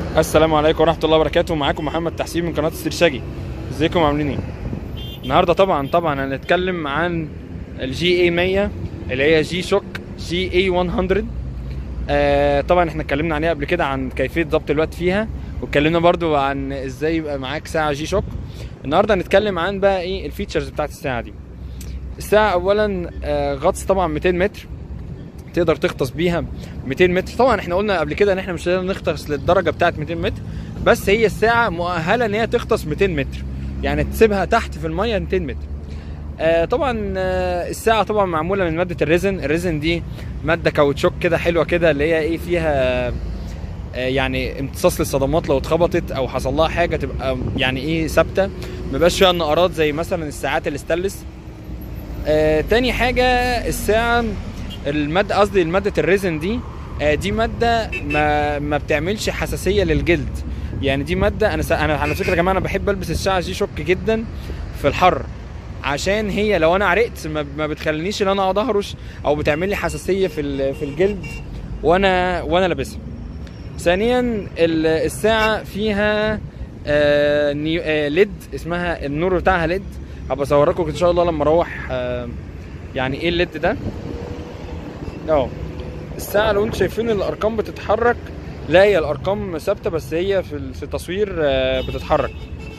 السلام عليكم ورحمه الله وبركاته معاكم محمد تحسين من قناه السرشاجي ازيكم عاملين ايه النهارده طبعا طبعا هنتكلم عن الجي اي 100 اللي هي جي شوك جي اي 100 آه طبعا احنا اتكلمنا عليها قبل كده عن كيفيه ضبط الوقت فيها واتكلمنا برضو عن ازاي يبقى معاك ساعه جي شوك النهارده هنتكلم عن بقى ايه الفيتشرز بتاعت الساعه دي الساعه اولا آه غطس طبعا 200 متر تقدر تغطس بيها 200 متر طبعا احنا قلنا قبل كده ان احنا مش هنقدر نغطس للدرجه بتاعت 200 متر بس هي الساعه مؤهله ان هي تغطس 200 متر يعني تسيبها تحت في الميه 200 متر آه طبعا آه الساعه طبعا معموله من ماده الريزن الريزن دي ماده كاوتشوك كده حلوه كده اللي هي ايه فيها آه يعني امتصاص للصدمات لو اتخبطت او حصل لها حاجه تبقى يعني ايه ثابته ما يبقاش فيها نقرات زي مثلا الساعات الاستانلس آه تاني حاجه الساعه الماده قصدي الماده الريزن دي آه دي ماده ما ما بتعملش حساسيه للجلد يعني دي ماده انا س... انا على فكره يا جماعه انا بحب البس الساعه جي شوك جدا في الحر عشان هي لو انا عرقت ما, ما بتخلينيش ان انا اقعد اهرش او بتعمل لي حساسيه في ال... في الجلد وانا وانا لابسها ثانيا الساعه فيها آه نيو... آه ليد اسمها النور بتاعها ليد هبقى اصوركم ان شاء الله لما اروح آه يعني ايه الليد ده اه الساعه لو انتم شايفين الارقام بتتحرك لا هي الارقام ثابته بس هي في في التصوير بتتحرك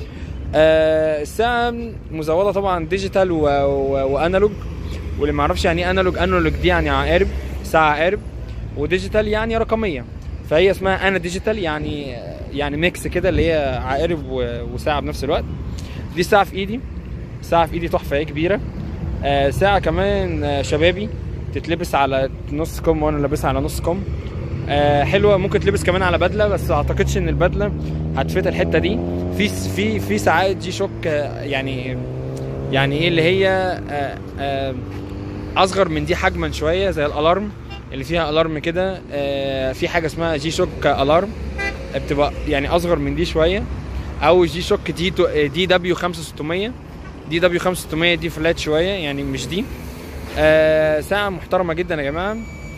آه الساعه مزوده طبعا ديجيتال و... و... وانالوج واللي ما يعرفش يعني ايه انالوج انالوج دي يعني عقارب ساعه عقارب وديجيتال يعني رقميه فهي اسمها انا ديجيتال يعني يعني ميكس كده اللي هي عقارب و... وساعه بنفس الوقت دي ساعه في ايدي ساعه في ايدي تحفه هي كبيره آه ساعه كمان شبابي تتلبس على نص كم وانا لابسها على نص كم آه حلوه ممكن تلبس كمان على بدله بس اعتقدش ان البدله هتفيد الحته دي في في في ساعات جي شوك آه يعني يعني ايه اللي هي آه آه اصغر من دي حجما شويه زي الالارم اللي فيها الارم كده آه في حاجه اسمها جي شوك الارم بتبقى يعني اصغر من دي شويه او جي شوك دي دي دبليو 5600 دي دبليو 5600 دي فلات شويه يعني مش دي آه ساعة محترمة جدا يا جماعة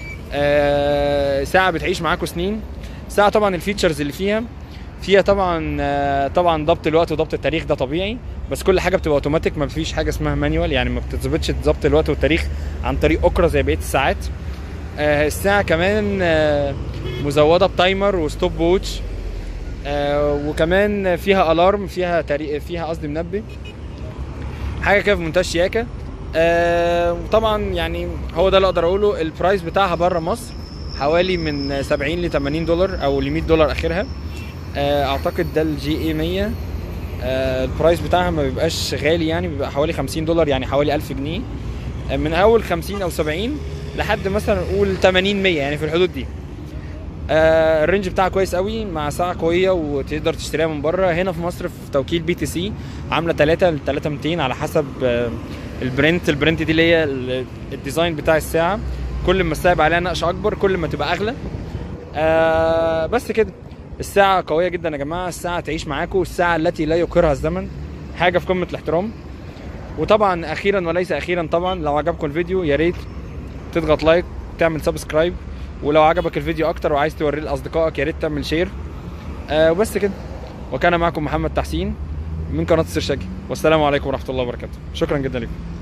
آه ساعة بتعيش معاكم سنين ساعة طبعا الفيتشرز اللي فيها فيها طبعا آه طبعا ضبط الوقت وضبط التاريخ ده طبيعي بس كل حاجة بتبقى اوتوماتيك ما فيش حاجة اسمها مانيوال يعني ما بتتظبطش ضبط الوقت والتاريخ عن طريق أكرة زي بقية الساعات آه الساعة كمان آه مزودة بتايمر وستوب ووتش آه وكمان فيها الارم فيها تاريخ فيها قصدي منبه حاجة كده في منتهى الشياكة آه طبعا يعني هو ده اللي اقدر اقوله البرايس بتاعها بره مصر حوالي من 70 ل 80 دولار او ل 100 دولار اخرها آه اعتقد ده الجي اي 100 آه البرايس بتاعها ما بيبقاش غالي يعني بيبقى حوالي 50 دولار يعني حوالي 1000 جنيه آه من اول 50 او 70 لحد مثلا نقول 80 100 يعني في الحدود دي آه الرينج بتاعها كويس قوي مع ساعه قويه وتقدر تشتريها من بره هنا في مصر في توكيل بي تي سي عامله 3 ل 3 200 على حسب آه البرنت البرنت دي اللي هي الديزاين بتاع الساعه كل ما الساعه يبقى عليها نقش اكبر كل ما تبقى اغلى آه بس كده الساعه قويه جدا يا جماعه الساعه تعيش معاكم الساعه التي لا يقهرها الزمن حاجه في قمه الاحترام وطبعا اخيرا وليس اخيرا طبعا لو عجبكم الفيديو يا ريت تضغط لايك تعمل سبسكرايب ولو عجبك الفيديو اكتر وعايز توريه لاصدقائك يا ريت تعمل شير آه وبس كده وكان معكم محمد تحسين من قناه السرشاجي والسلام عليكم ورحمه الله وبركاته شكرا جدا لكم